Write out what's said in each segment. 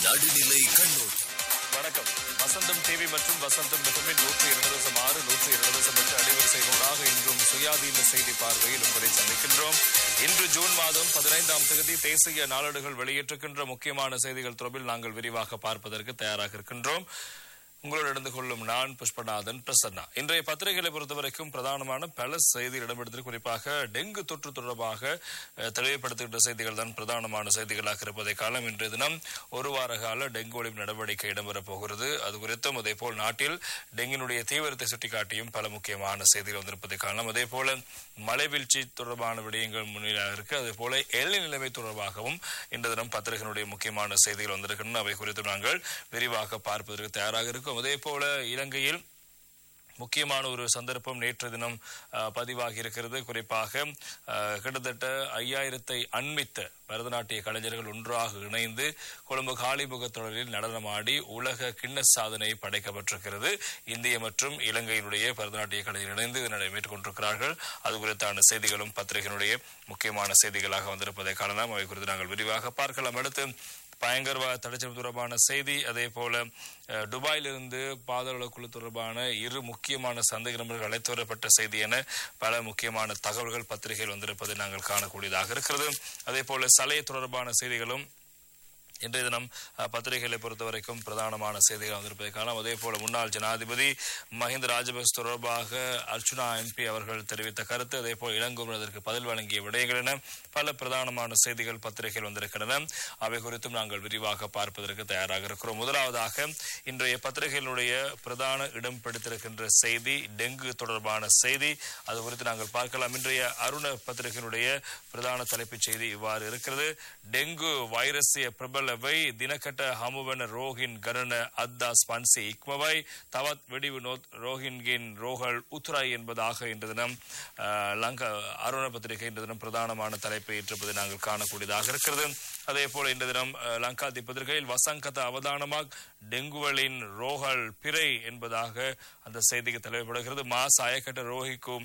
நடுநிலை கண்ணோட்டம் வணக்கம் வசந்தம் டிவி மற்றும் வசந்தம் மிகமின் நூற்றி இரண்டு தசம் ஆறு நூற்றி இரண்டு தசம் எட்டு அலைவரிசைகளூடாக இன்றும் சுயாதீன செய்தி பார்வையில் உங்களை சந்திக்கின்றோம் இன்று ஜூன் மாதம் பதினைந்தாம் தேதி தேசிய நாளேடுகள் வெளியிட்டிருக்கின்ற முக்கியமான செய்திகள் தொடர்பில் நாங்கள் விரிவாக பார்ப்பதற்கு தயாராக இருக்கின்றோம் உங்களோடு இணைந்து கொள்ளும் நான் புஷ்பநாதன் பிரசன்னா இன்றைய பத்திரிகைகளை பொறுத்தவரைக்கும் பிரதானமான பல செய்திகள் இடம்பெடுத்து குறிப்பாக டெங்கு தொற்று தொடர்பாக அஹ், தெளிவுபடுத்துகின்ற செய்திகள் தான் பிரதானமான செய்திகளாக இருப்பதை காலம் இன்றைய தினம் ஒரு வார கால டெங்கு ஒழிப்பு நடவடிக்கை இடம்பெறப் போகிறது அது குறித்தும் அதே போல் நாட்டில் டெங்கினுடைய தீவிரத்தை சுட்டிக்காட்டியும் பல முக்கியமான செய்திகள் வந்திருப்பதை காணலாம் அதே போல மழை வீழ்ச்சி தொடர்பான விடயங்கள் முன்னிலையாக இருக்கு அதே போல எல்லை நிலைமை தொடர்பாகவும் இன்று தினம் பத்திரிகையினுடைய முக்கியமான செய்திகள் வந்திருக்கின்றன அவை குறித்து நாங்கள் விரிவாக பார்ப்பதற்கு தயாராக இருக்கும் அதே போல இலங்கையில் முக்கியமான ஒரு சந்தர்ப்பம் நேற்று தினம் அஹ், பதிவாகி இருக்கிறது குறிப்பாக அஹ், கிட்டத்தட்ட ஐயாயிரத்தை அண்மித்த பரதநாட்டிய கலைஞர்கள் ஒன்றாக இணைந்து கொழும்பு காளிமுக தொடரில் நடனமாடி உலக கிண்ண சாதனை படைக்கப்பட்டிருக்கிறது இந்திய மற்றும் இலங்கையினுடைய பரதநாட்டிய கலைஞர்கள் இணைந்து இதனை மேற்கொண்டிருக்கிறார்கள் அது குறித்தான செய்திகளும் பத்திரிகையினுடைய முக்கியமான செய்திகளாக வந்திருப்பதை காணலாம் அவை குறித்து நாங்கள் விரிவாக பார்க்கலாம் அடுத்து பயங்கரவாத தடைச்சல் தொடர்பான செய்தி அதே போல அஹ், துபாயிலிருந்து பாதாள குழு தொடர்பான இரு முக்கியமான சந்தேக நபர்கள் அழைத்து வரப்பட்ட செய்தி என பல முக்கியமான தகவல்கள் பத்திரிகையில் வந்திருப்பதை நாங்கள் காணக்கூடியதாக இருக்கிறது அதே போல சலை தொடர்பான செய்திகளும் இன்றைய தினம் அஹ், பத்திரிகைகளை பொறுத்த வரைக்கும் பிரதானமான செய்திகள் வந்திருப்பதை காணலாம் அதே போல முன்னாள் ஜனாதிபதி மஹிந்த ராஜபக்ச தொடர்பாக அர்ச்சுனா எம்பி அவர்கள் தெரிவித்த கருத்து அதே போல் இளங்கோவன் அதற்கு பதில் வழங்கிய விடயங்கள் என பல பிரதானமான செய்திகள் பத்திரிகையில் வந்திருக்கின்றன அவை குறித்தும் நாங்கள் விரிவாக பார்ப்பதற்கு தயாராக இருக்கிறோம் முதலாவதாக இன்றைய பத்திரிகைகளுடைய பிரதான இடம் பிடித்திருக்கின்ற செய்தி டெங்கு தொடர்பான செய்தி அது குறித்து நாங்கள் பார்க்கலாம் இன்றைய அருண பத்திரிகையினுடைய பிரதான தலைப்புச் செய்தி இவ்வாறு இருக்கிறது டெங்கு வைரசிய பிரபலவை தினகட்ட ஹமுவன ரோஹின் கரண அத்தா ஸ்பன்சி இக்மவை தவத் வெடிவு நோத் ரோஹின்கின் ரோஹல் உத்ராய் என்பதாக இன்று தினம் அஹ், லங்கா அருண பத்திரிகை இன்று தினம் பிரதானமான தலைப்பை ஏற்றிருப்பதை நாங்கள் காணக்கூடியதாக இருக்கிறது அதே போல இன்று தினம் அஹ், லங்காதி பத்திரிகையில் வசங்கத அவதானமாக டெங்குவலின் ரோஹல் பிறை என்பதாக அந்த செய்திக்கு தலைவப்படுகிறது மாஸ் அயக்கட்ட ரோஹிக்கும்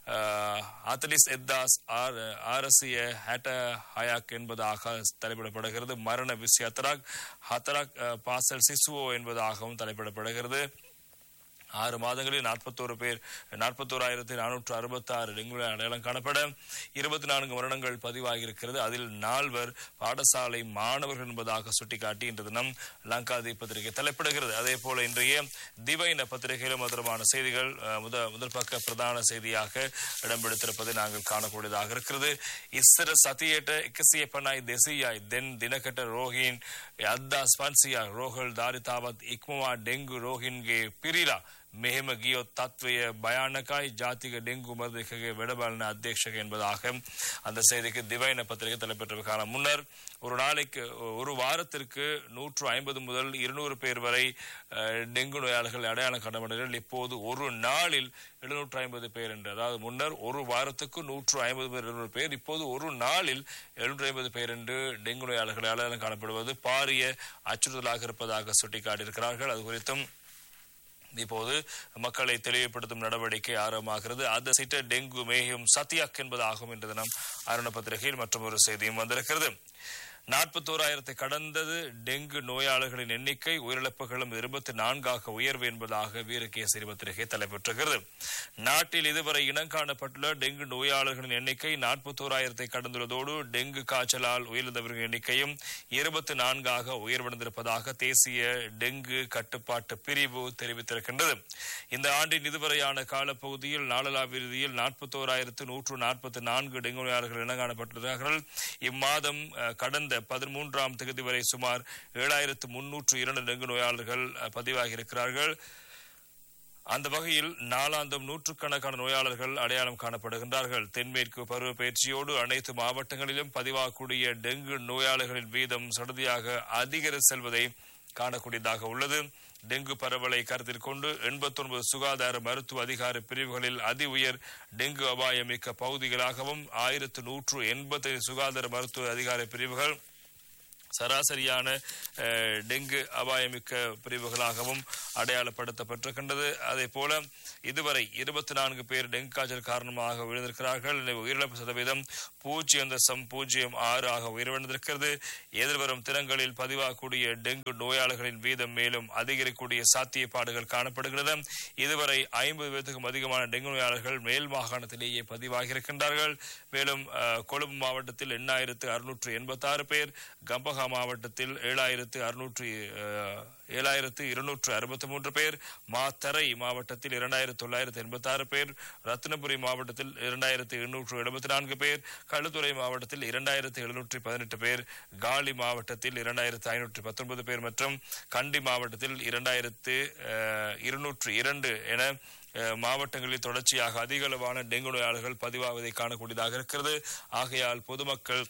அத்லிஸ் எத்தாஸ் ஆர் ஆரசிய ஹேட்ட ஹயாக் என்பதாக தலைப்பிடப்படுகிறது மரண விஷ் ஹத்தராக் ஹத்தராக் அஹ், பாசல் சிசுவோ என்பதாகவும் தலைப்பிடப்படுகிறது ஆறு மாதங்களில் நாற்பத்தோரு பேர் நாற்பத்தோராயிரத்தி நானூற்று அறுபத்தி ஆறு டெங்கு அடையாளம் காணப்பட இருபத்தி நான்கு வருடங்கள் பதிவாகியிருக்கிறது அதில் நால்வர் பாடசாலை மாணவர்கள் என்பதாக சுட்டிக்காட்டி இன்று தினம் லங்காதி பத்திரிகை தலைப்பிடுகிறது அதே போல இன்றைய திவைன பத்திரிகையிலும் தொடர்பான செய்திகள் அஹ், முத முதல் பக்க பிரதான செய்தியாக இடம்பெடுத்திருப்பதை நாங்கள் காணக்கூடியதாக இருக்கிறது இஸ்ர சத்தியேட்ட இக்கசிய பனாய் தெசியாய் தென் தினகட்ட ரோஹின் අද්දා ස්පන්සියක් රෝහල් ධාරිතාවත් ඉක්මවා ඩෙංගු රෝහින්ගේ පිරිලා මෙහෙම ගියොත් තත්වය භයානකයි ஜாතිக டெங்கு மருந்துக்கு விடபாலன அத்தியட்சக என்பதாக அந்த செய்திக்கு திவைன பத்திரிகை தலைப்பெற்ற காலம் முன்னர் ஒரு நாளைக்கு ஒரு வாரத்திற்கு நூற்று ஐம்பது முதல் இருநூறு பேர் வரை அஹ், டெங்கு நோயாளர்கள் அடையாளம் காணப்படுகிறார்கள் இப்போது ஒரு நாளில் எழுநூற்று ஐம்பது பேர் என்று அதாவது முன்னர் ஒரு வாரத்துக்கு நூற்று ஐம்பது பேர் இருநூறு பேர் இப்போது ஒரு நாளில் எழுநூற்று ஐம்பது பேர் என்று டெங்கு நோயாளர்கள் அடையாளம் காணப்படுவது பாரிய அச்சுறுத்தலாக இருப்பதாக சுட்டிக்காட்டியிருக்கிறார்கள் அது குறித்தும் இப்போது மக்களை தெளிவுபடுத்தும் நடவடிக்கை ஆரம்பமாகிறது அது சிட்ட டெங்கு மேயும் சத்தியாக் என்பதாகும் என்ற தினம் அருண பத்திரிகையில் மற்றும் ஒரு செய்தியும் வந்திருக்கிறது நாற்பத்தோராயிரத்தை கடந்தது டெங்கு நோயாளர்களின் எண்ணிக்கை உயிரிழப்புகளும் இருபத்தி நான்காக உயர்வு என்பதாக வீரகேசரி பத்திரிகை தலைப்பெற்றுகிறது நாட்டில் இதுவரை இனம் காணப்பட்டுள்ள டெங்கு நோயாளர்களின் எண்ணிக்கை நாற்பத்தோராயிரத்தை கடந்துள்ளதோடு டெங்கு காய்ச்சலால் உயிரிழந்தவர்களின் எண்ணிக்கையும் இருபத்தி நான்காக உயர்வடைந்திருப்பதாக தேசிய டெங்கு கட்டுப்பாட்டு பிரிவு தெரிவித்திருக்கின்றது இந்த ஆண்டின் இதுவரையான காலப்பகுதியில் நாளலா இறுதியில் நாற்பத்தோராயிரத்து நூற்று நாற்பத்தி நான்கு டெங்கு நோயாளர்கள் இனம் காணப்பட்டுள்ளார்கள் இம்மாதம் அஹ், கடந்த பதிமூன்றாம் தேதி வரை சுமார் ஏழாயிரத்து முன்னூற்று இரண்டு டெங்கு நோயாளர்கள் அஹ், பதிவாகியிருக்கிறார்கள் அந்த வகையில் நாளாந்தம் நூற்றுக்கணக்கான நோயாளர்கள் அடையாளம் காணப்படுகின்றார்கள் தென்மேற்கு பருவ பயிற்சியோடு அனைத்து மாவட்டங்களிலும் பதிவாகக்கூடிய டெங்கு நோயாளர்களின் வீதம் சடுதியாக அதிகரி செல்வதை காணக்கூடியதாக உள்ளது டெங்கு பரவலை கருத்தில் கொண்டு 89 சுகாதார மருத்துவ அதிகார பிரிவுகளில் அதி உயர் டெங்கு அபாயமிக்க பகுதிகளாகவும் ஆயிரத்து நூற்று எண்பத்தி சுகாதார மருத்துவ அதிகார பிரிவுகள் சராசரியான அஹ், டெங்கு அபாயமிக்க பிரிவுகளாகவும் அடையாளப்படுத்தப்பட்டிருக்கின்றது அதே போல இதுவரை இருபத்தி நான்கு பேர் டெங்கு காய்ச்சல் காரணமாக விழுந்திருக்கிறார்கள் எனவே உயிரிழப்பு சதவீதம் பூஜ்ஜியம் தசம் பூஜ்ஜியம் ஆறு ஆக உயர்வடைந்திருக்கிறது எதிர்வரும் தினங்களில் பதிவாகக்கூடிய டெங்கு நோயாளர்களின் வீதம் மேலும் அதிகரிக்கக்கூடிய சாத்தியப்பாடுகள் காணப்படுகிறது இதுவரை ஐம்பது பேருக்கும் அதிகமான டெங்கு நோயாளர்கள் மேல் மாகாணத்திலேயே பதிவாகியிருக்கின்றார்கள் மேலும் அஹ், கொழும்பு மாவட்டத்தில் எண்ணாயிரத்து அறுநூற்று எண்பத்தி ஆறு பேர் கம்பஹா மாவட்டத்தில் ஏழாயிரத்து அறுநூற்று ஏழாயிரத்து இருநூற்று அறுபத்தி மூன்று பேர் மாத்தரை மாவட்டத்தில் இரண்டாயிரத்து தொள்ளாயிரத்து எண்பத்தி ஆறு பேர் ரத்தினபுரி மாவட்டத்தில் இரண்டாயிரத்து எண்ணூற்று எழுபத்தி நான்கு பேர் களுத்துறை மாவட்டத்தில் இரண்டாயிரத்து எழுநூற்றி பதினெட்டு பேர் காலி மாவட்டத்தில் இரண்டாயிரத்து ஐநூற்று பத்தொன்பது பேர் மற்றும் கண்டி மாவட்டத்தில் இரண்டாயிரத்து இருநூற்று இரண்டு என அஹ், மாவட்டங்களில் தொடர்ச்சியாக அதிக அளவான டெங்கு நோயாளர்கள் பதிவாவதை காணக்கூடியதாக இருக்கிறது ஆகையால் பொதுமக்கள்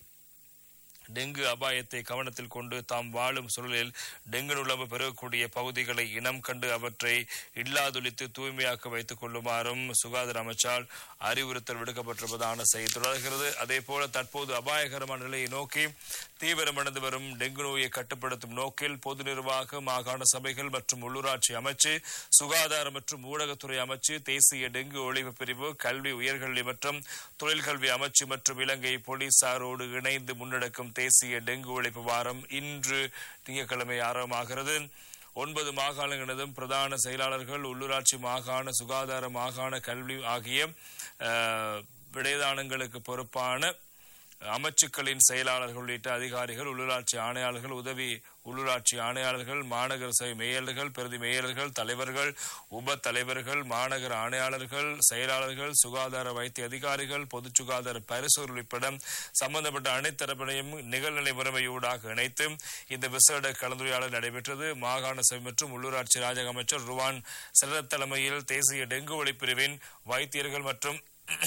டெங்கு அபாயத்தை கவனத்தில் கொண்டு தாம் வாழும் சூழலில் டெங்கு நுழம்பு பெறக்கூடிய பகுதிகளை இனம் கண்டு அவற்றை இல்லாதொழித்து தூய்மையாக்க வைத்துக் கொள்ளுமாறும் சுகாதார அமைச்சால் அறிவுறுத்தல் விடுக்கப்பட்டிருப்பதான செய்தி தொடர்கிறது அதே போல தற்போது அபாயகரமான நிலையை நோக்கி தீவிரமடைந்து வரும் டெங்கு நோயை கட்டுப்படுத்தும் நோக்கில் பொது நிர்வாக மாகாண சபைகள் மற்றும் உள்ளூராட்சி அமைச்சு சுகாதார மற்றும் ஊடகத்துறை அமைச்சு தேசிய டெங்கு ஒழிப்பு பிரிவு கல்வி உயர்கல்வி மற்றும் தொழில்கல்வி அமைச்சு மற்றும் இலங்கை போலீசாரோடு இணைந்து முன்னெடுக்கும் தேசிய டெங்கு ஒழிப்பு வாரம் இன்று திங்கட்கிழமை ஆரம்பமாகிறது ஒன்பது மாகாணங்களிலும் பிரதான செயலாளர்கள் உள்ளூராட்சி மாகாண சுகாதார மாகாண கல்வி ஆகிய அஹ், விடயதானங்களுக்கு பொறுப்பான அமைச்சுக்களின் செயலாளர்கள் உள்ளிட்ட அதிகாரிகள் உள்ளூராட்சி ஆணையாளர்கள் உதவி உள்ளூராட்சி ஆணையாளர்கள் மாநகர சபை மேயர்கள் பிரதி மேயர்கள் தலைவர்கள் உப தலைவர்கள் மாநகர ஆணையாளர்கள் செயலாளர்கள் சுகாதார வைத்திய அதிகாரிகள் பொது சுகாதார பரிசோதனை உட்பட சம்பந்தப்பட்ட அனைத்து தரப்பினையும் நிகழ்நிலை முறைமையூடாக இணைத்து இந்த விசேட கலந்துரையாடல் நடைபெற்றது மாகாண சபை மற்றும் உள்ளூராட்சி ராஜக அமைச்சர் ருவான் செல்வத் தலைமையில் தேசிய டெங்கு ஒழிப்பிரிவின் வைத்தியர்கள் மற்றும்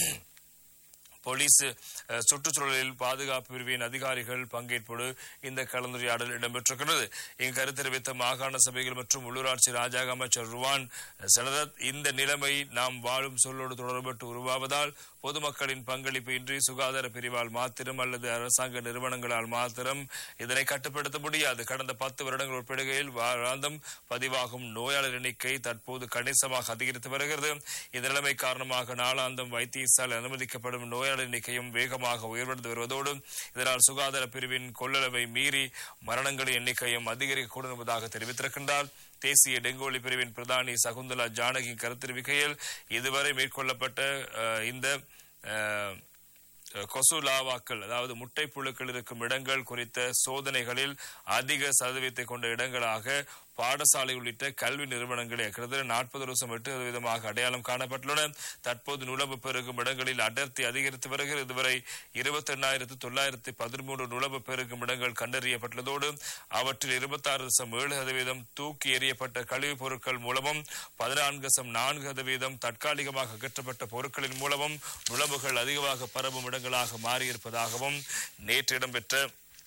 போலீஸ் அஹ், சுற்றுச்சூழலில் பாதுகாப்பு பிரிவின் அதிகாரிகள் பங்கேற்போடு இந்த கலந்துரையாடல் இடம்பெற்றிருக்கிறது இங்கு கருத்து தெரிவித்த மாகாண சபைகள் மற்றும் உள்ளூராட்சி ராஜாங்க அமைச்சர் ருவான் செனதத் இந்த நிலைமை நாம் வாழும் சொல்லோடு தொடர்பட்டு உருவாவதால் பொதுமக்களின் பங்களிப்பு இன்றி சுகாதார பிரிவால் மாத்திரம் அல்லது அரசாங்க நிறுவனங்களால் மாத்திரம் இதனை கட்டுப்படுத்த முடியாது கடந்த பத்து வருடங்கள் ஒப்பிடுகையில் வாராந்தம் பதிவாகும் நோயாளர் எண்ணிக்கை தற்போது கணிசமாக அதிகரித்து வருகிறது இந்த நிலைமை காரணமாக நாளாந்தம் வைத்தியசாலை அனுமதிக்கப்படும் நோயாளர் எண்ணிக்கையும் வேகமாக உயர்வடைந்து வருவதோடு இதனால் சுகாதார பிரிவின் கொள்ளளவை மீறி மரணங்களின் எண்ணிக்கையும் அதிகரிக்கக்கூடும் என்பதாக தெரிவித்திருக்கின்றார் தேசிய டெங்கு ஒழிப்பு பிரிவின் பிரதானி சகுந்தலா ஜானகி கருத்து தெரிவிக்கையில் இதுவரை மேற்கொள்ளப்பட்ட அஹ், இந்த அஹ், கொசு லாவாக்கள் அதாவது முட்டை புழுக்கள் இருக்கும் இடங்கள் குறித்த சோதனைகளில் அதிக சதவீதத்தை கொண்ட இடங்களாக பாடசாலை உள்ளிட்ட கல்வி நிறுவனங்களே கிட்டத்தட்ட நாற்பது வருஷம் எட்டு சதவீதமாக அடையாளம் காணப்பட்டுள்ளன தற்போது நுழம்பு பெருகும் இடங்களில் அடர்த்தி அதிகரித்து வருகிறது இதுவரை இருபத்தி எண்ணாயிரத்து தொள்ளாயிரத்தி பதிமூன்று நுழம்பு பெருகும் இடங்கள் கண்டறியப்பட்டுள்ளதோடு அவற்றில் இருபத்தாறு தசம் ஏழு சதவீதம் தூக்கி எறியப்பட்ட கழிவுப் பொருட்கள் மூலமும் பதினான்கு தசம் நான்கு சதவீதம் தற்காலிகமாக அகற்றப்பட்ட பொருட்களின் மூலமும் நுழம்புகள் அதிகமாக பரவும் இடங்களாக மாறியிருப்பதாகவும் நேற்று இடம்பெற்ற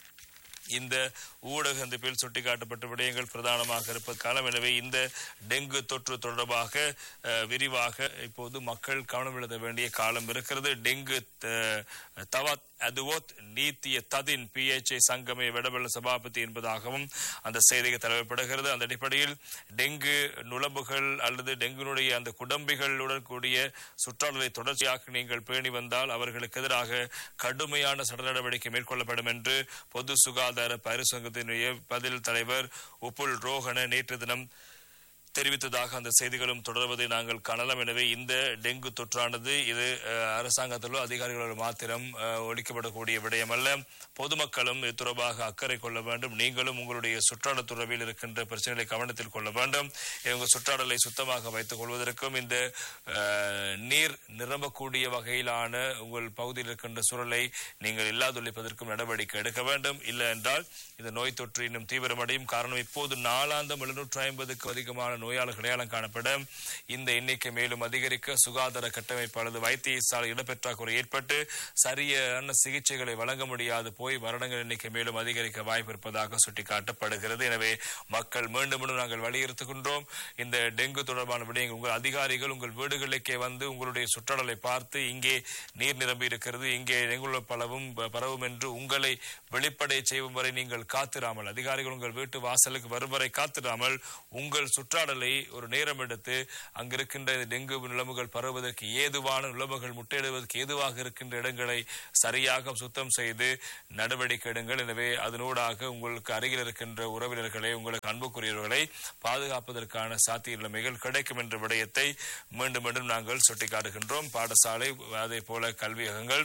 இந்த ஊடக சந்திப்பில் சுட்டிக்காட்டப்பட்ட விடயங்கள் பிரதானமாக இருப்பது காலம் எனவே இந்த டெங்கு தொற்று தொடர்பாக அஹ், விரிவாக இப்போது மக்கள் கவனம் செலுத்த வேண்டிய காலம் இருக்கிறது டெங்கு த- தவாத் அதுவோத் நீத்திய ததின் பிஎச்ஐ சங்கமே விடவெள்ள சபாபதி என்பதாகவும் அந்த செய்திக்கு தலைவப்படுகிறது அந்த அடிப்படையில் டெங்கு நுளம்புகள் அல்லது டெங்குனுடைய அந்த குடம்பிகளுடன் கூடிய சுற்றாடலை தொடர்ச்சியாக நீங்கள் பேணி வந்தால் அவர்களுக்கு எதிராக கடுமையான சட்ட நடவடிக்கை மேற்கொள்ளப்படும் என்று பொது சுகாதார பரிசங்கத்தினுடைய பதில் தலைவர் உப்புல் ரோஹன நேற்று தினம் தெரிவித்ததாக அந்த செய்திகளும் தொடர்வதை நாங்கள் காணலாம் எனவே இந்த டெங்கு தொற்றானது இது அஹ், அரசாங்கத்திலோ அதிகாரிகளோ மாத்திரம் அஹ், ஒழிக்கப்படக்கூடிய விடயம் அல்ல பொதுமக்களும் இது தொடர்பாக அக்கறை கொள்ள வேண்டும் நீங்களும் உங்களுடைய சுற்றாடல் துறவில் இருக்கின்ற பிரச்சனைகளை கவனத்தில் கொள்ள வேண்டும் உங்கள் சுற்றாடலை சுத்தமாக வைத்துக் கொள்வதற்கும் இந்த அஹ், நீர் நிரம்பக்கூடிய வகையிலான உங்கள் பகுதியில் இருக்கின்ற சூழலை நீங்கள் இல்லாதொழிப்பதற்கும் நடவடிக்கை எடுக்க வேண்டும் இல்லை என்றால் இந்த நோய் தொற்று இன்னும் தீவிரமடையும் காரணம் இப்போது நாளாந்தம் எழுநூற்று ஐம்பதுக்கு அதிகமான நோயாளர்கள் அடையாளம் காணப்பட இந்த எண்ணிக்கை மேலும் அதிகரிக்க சுகாதார கட்டமைப்பு அல்லது வைத்தியசாலை இடப்பற்றாக்குறை ஏற்பட்டு சரியான சிகிச்சைகளை வழங்க முடியாது போய் மரணங்கள் எண்ணிக்கை மேலும் அதிகரிக்க வாய்ப்பு இருப்பதாக சுட்டிக்காட்டப்படுகிறது எனவே மக்கள் மீண்டும் மீண்டும் நாங்கள் வலியுறுத்துகின்றோம் இந்த டெங்கு தொடர்பான விடயங்கள் உங்கள் அதிகாரிகள் உங்கள் வீடுகளுக்கே வந்து உங்களுடைய சுற்றடலை பார்த்து இங்கே நீர் நிரம்பி இருக்கிறது இங்கே டெங்கு பலவும் ப- பரவும் என்று உங்களை வெளிப்படை செய்யும் வரை நீங்கள் காத்திராமல் அதிகாரிகள் உங்கள் வீட்டு வாசலுக்கு வரும் வரை காத்திராமல் உங்கள் சுற்றாடலை ஒரு நேரம் எடுத்து அங்கிருக்கின்ற இந்த டெங்கு நிலைமைகள் பரவுவதற்கு ஏதுவான நிலைமைகள் முட்டையிடுவதற்கு ஏதுவாக இருக்கின்ற இடங்களை சரியாக சுத்தம் செய்து நடவடிக்கை எடுங்கள் எனவே அதனூடாக உங்களுக்கு அருகில் இருக்கின்ற உறவினர்களை உங்களுக்கு அன்புக்குரியவர்களை பாதுகாப்பதற்கான சாத்திய நிலைமைகள் கிடைக்கும் என்ற விடயத்தை மீண்டும் மீண்டும் நாங்கள் சுட்டிக்காட்டுகின்றோம் பாடசாலை அதே போல கல்வியகங்கள்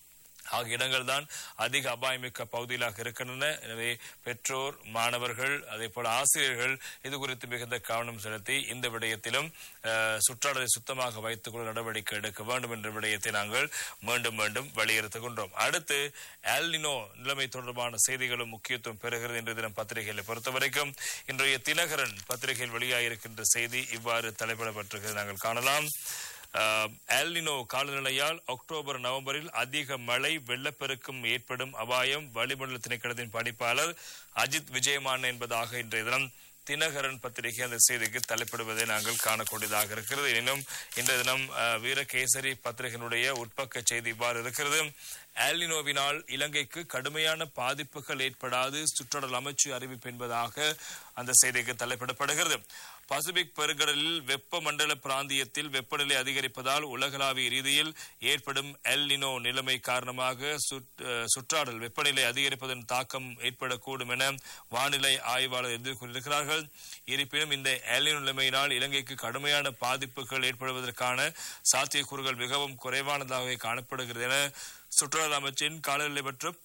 ஆகிய இடங்கள் தான் அதிக அபாயமிக்க பகுதிகளாக இருக்கின்றன எனவே பெற்றோர் மாணவர்கள் அதே போல ஆசிரியர்கள் இது குறித்து மிகுந்த கவனம் செலுத்தி இந்த விடயத்திலும் அஹ், சுற்றாடலை சுத்தமாக வைத்துக் கொள்ள நடவடிக்கை எடுக்க வேண்டும் என்ற விடயத்தை நாங்கள் மீண்டும் மீண்டும் வலியுறுத்துகின்றோம் அடுத்து ஆல்னினோ நிலைமை தொடர்பான செய்திகளும் முக்கியத்துவம் பெறுகிறது என்ற தினம் பத்திரிகைகளை பொறுத்தவரைக்கும் இன்றைய தினகரன் பத்திரிகையில் வெளியாகியிருக்கின்ற செய்தி இவ்வாறு தலைப்பிடப்பட்டிருக்கிறது நாங்கள் காணலாம் ஆஹ், எல்னினோ காலநிலையால் அக்டோபர் நவம்பரில் அதிக மழை வெள்ளப்பெருக்கும் ஏற்படும் அபாயம் வளிமண்டல திணைக்களத்தின் பணிப்பாளர் அஜித் விஜயமான் என்பதாக இன்றைய தினம் தினகரன் பத்திரிகை அந்த செய்திக்கு தலைப்பிடுவதை நாங்கள் காணக்கூடியதாக இருக்கிறது எனினும் இன்றைய தினம் ஆஹ், வீரகேசரி பத்திரிகையினுடைய உட்பக்க செய்தி இவ்வாறு இருக்கிறது ஆல்னினோவினால் இலங்கைக்கு கடுமையான பாதிப்புகள் ஏற்படாது சுற்றுலா அமைச்சு அறிவிப்பு என்பதாக அந்த செய்திக்கு தலைப்பிடப்படுகிறது பசிபிக் பெருங்கடலில் வெப்பமண்டல பிராந்தியத்தில் வெப்பநிலை அதிகரிப்பதால் உலகளாவிய ரீதியில் ஏற்படும் எல்னினோ நிலைமை காரணமாக சுற்- அஹ், சுற்றாடல் வெப்பநிலை அதிகரிப்பதன் தாக்கம் ஏற்படக்கூடும் என வானிலை ஆய்வாளர் எதிர்கொண்டிருக்கிறார்கள் இருப்பினும் இந்த எல்னினோ நிலைமையினால் இலங்கைக்கு கடுமையான பாதிப்புகள் ஏற்படுவதற்கான சாத்தியக்கூறுகள் மிகவும் குறைவானதாகவே காணப்படுகிறது என சுற்றுலா அமைச்சின் காலநிலை மற்றும்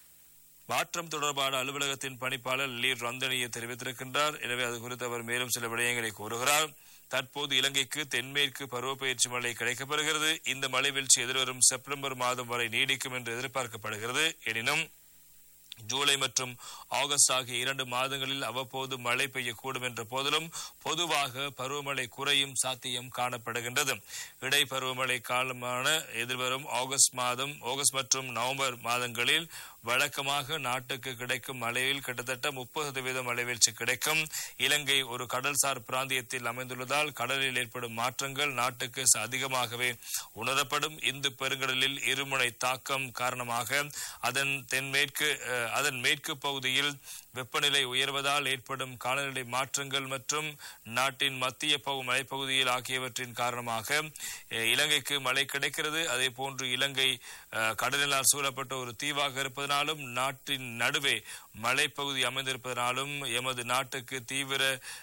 மாற்றம் தொடர்பான அலுவலகத்தின் பணிப்பாளர் லீ ரந்தனியை தெரிவித்திருக்கின்றார் எனவே அது குறித்து அவர் மேலும் சில விடயங்களை கூறுகிறார் தற்போது இலங்கைக்கு தென்மேற்கு பருவப்பயிற்சி மழை கிடைக்கப்பெறுகிறது இந்த மழை வீழ்ச்சி எதிர்வரும் செப்டம்பர் மாதம் வரை நீடிக்கும் என்று எதிர்பார்க்கப்படுகிறது எனினும் ஜூலை மற்றும் ஆகஸ்ட் ஆகிய இரண்டு மாதங்களில் அவ்வப்போது மழை பெய்யக்கூடும் என்ற போதிலும் பொதுவாக பருவமழை குறையும் சாத்தியம் காணப்படுகின்றது இடை பருவமழை காலமான எதிர்வரும் ஆகஸ்ட் மாதம் ஆகஸ்ட் மற்றும் நவம்பர் மாதங்களில் வழக்கமாக நாட்டுக்கு கிடைக்கும் மழையில் கிட்டத்தட்ட முப்பது சதவீதம் மழைவீழ்ச்சி கிடைக்கும் இலங்கை ஒரு கடல்சார் பிராந்தியத்தில் அமைந்துள்ளதால் கடலில் ஏற்படும் மாற்றங்கள் நாட்டுக்கு ச- அதிகமாகவே உணரப்படும் இந்து பெருங்கடலில் இருமுனை தாக்கம் காரணமாக அதன் தென்மேற்கு அஹ், அதன் மேற்கு பகுதியில் வெப்பநிலை உயர்வதால் ஏற்படும் காலநிலை மாற்றங்கள் மற்றும் நாட்டின் மத்திய பகு மலைப்பகுதியில் ஆகியவற்றின் காரணமாக அஹ், இலங்கைக்கு மழை கிடைக்கிறது அதே போன்று இலங்கை அஹ், கடலினால் சூழப்பட்ட ஒரு தீவாக இருப்பதனாலும் நாட்டின் நடுவே மலைப்பகுதி அமைந்திருப்பதனாலும் எமது நாட்டுக்கு தீவிர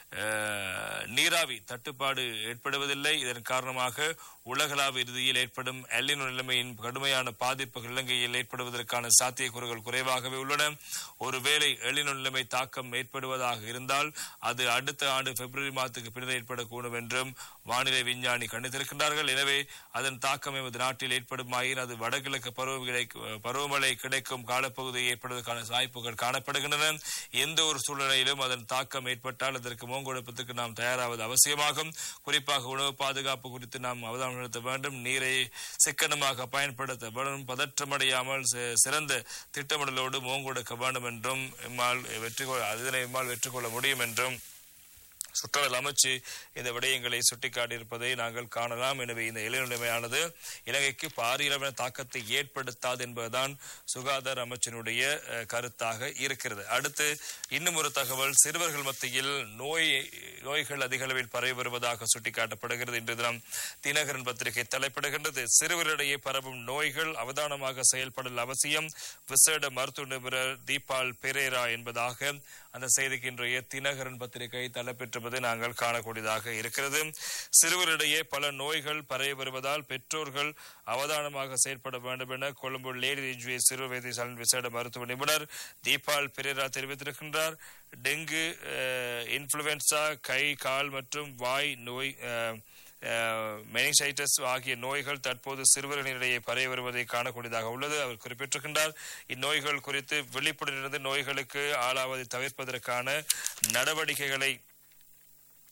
அஹ், நீராவி தட்டுப்பாடு ஏற்படுவதில்லை இதன் காரணமாக உலகளாவிய இறுதியில் ஏற்படும் எல்லினோ நிலைமையின் கடுமையான பாதிப்புகள் இலங்கையில் ஏற்படுவதற்கான சாத்தியக்கூறுகள் குறைவாகவே உள்ளன ஒருவேளை எல்லினோ நிலைமை தாக்கம் ஏற்படுவதாக இருந்தால் அது அடுத்த ஆண்டு பிப்ரவரி மாதத்துக்கு பின்னர் ஏற்படக்கூடும் என்றும் வானிலை விஞ்ஞானி கணித்திருக்கின்றார்கள் எனவே அதன் தாக்கம் எமது நாட்டில் ஏற்படுமாயின் அது வடகிழக்கு பருவமழை பருவமழை கிடைக்கும் காலப்பகுதியில் ஏற்படுவதற்கான வாய்ப்புகள் காணப்படுகின்றன எந்த ஒரு சூழ்நிலையிலும் அதன் தாக்கம் ஏற்பட்டால் அதற்கு மூங்கொடுப்பதற்கு நாம் தயாராவது அவசியமாகும் குறிப்பாக உணவு பாதுகாப்பு குறித்து நாம் அவதானம் செலுத்த வேண்டும் நீரை சிக்கனமாக பயன்படுத்த வேண்டும் பதற்றமடையாமல் சி- சிறந்த திட்டமிடலோடு மூங்கொடுக்க வேண்டும் என்றும் எம்மால் வெற்றி கொள்ள அதனை எம்மால் வெற்றி கொள்ள முடியும் என்றும் சுற்றுலா அமைச்சு இந்த விடயங்களை சுட்டிக்காட்டியிருப்பதை நாங்கள் காணலாம் எனவே இந்த இளைநிலைமையானது இலங்கைக்கு பாரிய அளவிலான தாக்கத்தை ஏற்படுத்தாது என்பதுதான் சுகாதார அமைச்சினுடைய அஹ், கருத்தாக இருக்கிறது அடுத்து இன்னும் ஒரு தகவல் சிறுவர்கள் மத்தியில் நோய் நோய்கள் அதிக அளவில் பரவி வருவதாக சுட்டிக்காட்டப்படுகிறது இன்று தினம் தினகரன் பத்திரிகை தலைப்பிடுகின்றது சிறுவர்களிடையே பரவும் நோய்கள் அவதானமாக செயல்படல் அவசியம் விசேட மருத்துவ நிபுணர் தீபால் பெரேரா என்பதாக அந்த செய்திக்கு இன்றைய தினகரன் பத்திரிகை தலைப்பெற்றுவதை நாங்கள் காணக்கூடியதாக இருக்கிறது சிறுவரிடையே பல நோய்கள் பரவி வருவதால் பெற்றோர்கள் அவதானமாக செயற்பட வேண்டும் என கொழும்பு லேடி ரிஜ்வே சிறுவ வைத்தியசாலையின் விசேட மருத்துவ நிபுணர் தீபால் பெரேரா தெரிவித்திருக்கின்றார் டெங்கு அஹ், இன்ஃபுளுவென்சா கை கால் மற்றும் வாய் நோய் அஹ், மெனிசைட்டஸ் ஆகிய நோய்கள் தற்போது சிறுவர்களிடையே பரவி வருவதை காணக்கூடியதாக உள்ளது அவர் குறிப்பிட்டிருக்கின்றார் இந்நோய்கள் குறித்து விழிப்புணர்விலிருந்து நோய்களுக்கு ஆளாவதை தவிர்ப்பதற்கான நடவடிக்கைகளை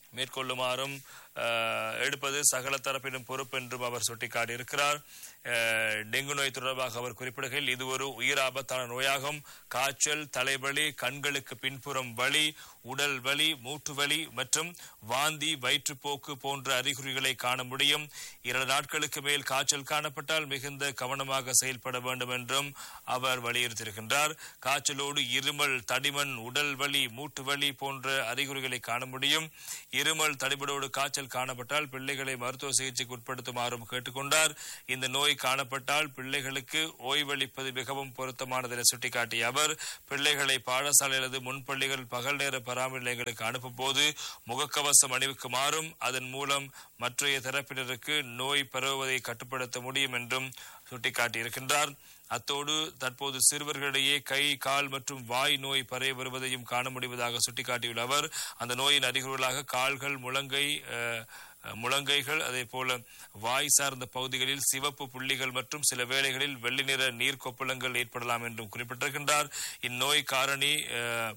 மேற்கொள்ளுமாறும் அஹ், எடுப்பது சகல தரப்பினும் பொறுப்பு என்றும் அவர் சுட்டிக்காட்டியிருக்கிறார் அஹ், டெங்கு நோய் தொடர்பாக அவர் குறிப்பிடுகையில் இது ஒரு உயிர் ஆபத்தான நோயாகும் காய்ச்சல் தலைவலி கண்களுக்கு பின்புறம் வலி உடல் வலி மூட்டு வலி மற்றும் வாந்தி வயிற்றுப்போக்கு போன்ற அறிகுறிகளை காண முடியும் இரண்டு நாட்களுக்கு மேல் காய்ச்சல் காணப்பட்டால் மிகுந்த கவனமாக செயல்பட வேண்டும் என்றும் அவர் வலியுறுத்தியிருக்கின்றார் காய்ச்சலோடு இருமல் தடிமன் உடல் வலி மூட்டு வலி போன்ற அறிகுறிகளை காண முடியும் இருமல் தடிமனோடு காய்ச்சல் காணப்பட்டால் பிள்ளைகளை மருத்துவ சிகிச்சைக்கு உட்படுத்துமாறும் கேட்டுக்கொண்டார் இந்த நோய் காணப்பட்டால் பிள்ளைகளுக்கு ஓய்வளிப்பது மிகவும் பொருத்தமானது என சுட்டிக்காட்டிய அவர் பிள்ளைகளை பாடசாலை அல்லது முன்பள்ளிகள் பகல் நேர பராமரி நிலையங்களுக்கு அனுப்பும் போது முகக்கவசம் அணிவிக்குமாறும் அதன் மூலம் மற்றைய தரப்பினருக்கு நோய் பரவுவதை கட்டுப்படுத்த முடியும் என்றும் சுட்டிக்காட்டியிருக்கின்றார் அத்தோடு தற்போது சிறுவர்களிடையே கை கால் மற்றும் வாய் நோய் பரவி வருவதையும் காண முடிவதாக சுட்டிக்காட்டியுள்ள அவர் அந்த நோயின் அறிகுறிகளாக கால்கள் முழங்கை அஹ், முழங்கைகள் அதே போல வாய் சார்ந்த பகுதிகளில் சிவப்பு புள்ளிகள் மற்றும் சில வேளைகளில் வெள்ளி நிற நீர் கொப்பளங்கள் ஏற்படலாம் என்றும் குறிப்பிட்டிருக்கின்றார் இந்நோய் காரணி அஹ்,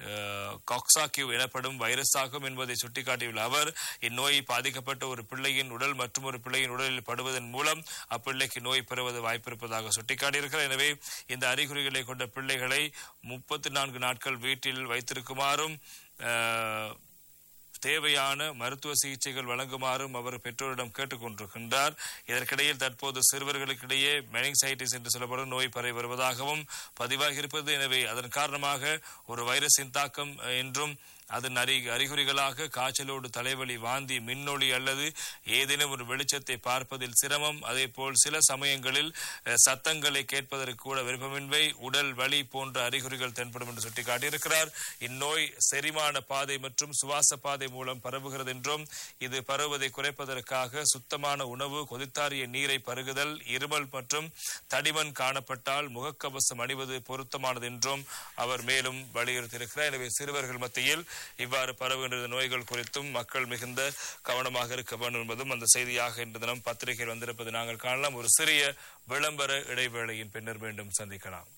காக்சாக்யூ எனப்படும் வைரஸ் ஆகும் என்பதை சுட்டிக்காட்டியுள்ள அவர் இந்நோய் பாதிக்கப்பட்ட ஒரு பிள்ளையின் உடல் மற்றும் ஒரு பிள்ளையின் உடலில் படுவதன் மூலம் அப்பிள்ளைக்கு நோய் பெறுவது வாய்ப்பிருப்பதாக சுட்டிக்காட்டியிருக்கிறார் எனவே இந்த அறிகுறிகளை கொண்ட பிள்ளைகளை முப்பத்தி நான்கு நாட்கள் வீட்டில் வைத்திருக்குமாறும் அஹ், தேவையான மருத்துவ சிகிச்சைகள் வழங்குமாறும் அவர் பெற்றோரிடம் கேட்டுக்கொண்டிருக்கின்றார் இதற்கிடையில் தற்போது சிறுவர்களுக்கிடையே மெனிங்சைட்டிஸ் என்று சொல்லப்படும் நோய் பரவி வருவதாகவும் பதிவாகி இருப்பது எனவே அதன் காரணமாக ஒரு வைரஸின் தாக்கம் அஹ், என்றும் அதன் அறி அறிகுறிகளாக காய்ச்சலோடு தலைவலி வாந்தி மின்னொளி அல்லது ஏதேனும் ஒரு வெளிச்சத்தை பார்ப்பதில் சிரமம் அதே போல் சில சமயங்களில் அஹ், சத்தங்களை கேட்பதற்கு கூட விருப்பமின்மை உடல் வலி போன்ற அறிகுறிகள் தென்படும் என்று சுட்டிக்காட்டியிருக்கிறார் இந்நோய் செரிமான பாதை மற்றும் சுவாச பாதை மூலம் பரவுகிறது என்றும் இது பரவுவதை குறைப்பதற்காக சுத்தமான உணவு கொதித்தாரிய நீரை பருகுதல் இருமல் மற்றும் தடிமன் காணப்பட்டால் முகக்கவசம் அணிவது பொருத்தமானது என்றும் அவர் மேலும் வலியுறுத்தியிருக்கிறார் எனவே சிறுவர்கள் மத்தியில் இவ்வாறு பரவுகின்ற நோய்கள் குறித்தும் மக்கள் மிகுந்த கவனமாக இருக்க வேண்டும் என்பதும் அந்த செய்தியாக இன்று தினம் பத்திரிகையில் வந்திருப்பது நாங்கள் காணலாம் ஒரு சிறிய விளம்பர இடைவேளையின் பின்னர் மீண்டும் சந்திக்கலாம்